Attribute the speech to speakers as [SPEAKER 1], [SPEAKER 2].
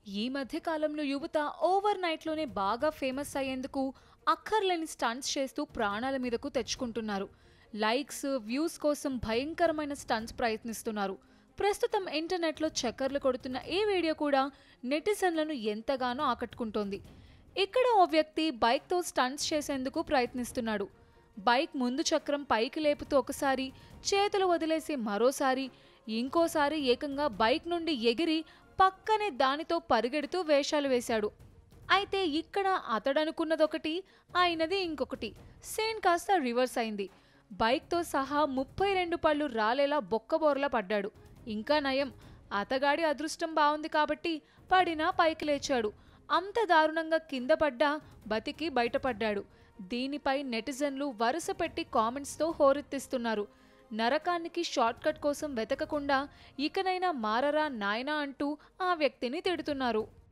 [SPEAKER 1] ఈ మధ్య కాలంలో యువత ఓవర్ నైట్లోనే బాగా ఫేమస్ అయ్యేందుకు అక్కర్లేని స్టంట్స్ చేస్తూ ప్రాణాల మీదకు తెచ్చుకుంటున్నారు లైక్స్ వ్యూస్ కోసం భయంకరమైన స్టంట్స్ ప్రయత్నిస్తున్నారు ప్రస్తుతం ఇంటర్నెట్లో చక్కర్లు కొడుతున్న ఈ వీడియో కూడా నెటిజన్లను ఎంతగానో ఆకట్టుకుంటోంది ఇక్కడ ఓ వ్యక్తి బైక్తో స్టంట్స్ చేసేందుకు ప్రయత్నిస్తున్నాడు బైక్ ముందు చక్రం పైకి లేపుతూ ఒకసారి చేతులు వదిలేసి మరోసారి ఇంకోసారి ఏకంగా బైక్ నుండి ఎగిరి పక్కనే దానితో పరిగెడుతూ వేషాలు వేశాడు అయితే ఇక్కడ అతడనుకున్నదొకటి అయినది ఇంకొకటి సేన్ కాస్త రివర్స్ అయింది బైక్తో సహా ముప్పై రెండు పళ్ళు రాలేలా బొక్కబోర్లా పడ్డాడు ఇంకా నయం అతగాడి అదృష్టం బాగుంది కాబట్టి పడినా పైకి లేచాడు అంత దారుణంగా కింద పడ్డా బతికి బయటపడ్డాడు దీనిపై నెటిజన్లు వరుస పెట్టి కామెంట్స్తో హోరెత్తిస్తున్నారు నరకానికి షార్ట్ కట్ కోసం వెతకకుండా ఇకనైనా మారరా నాయనా అంటూ ఆ వ్యక్తిని తిడుతున్నారు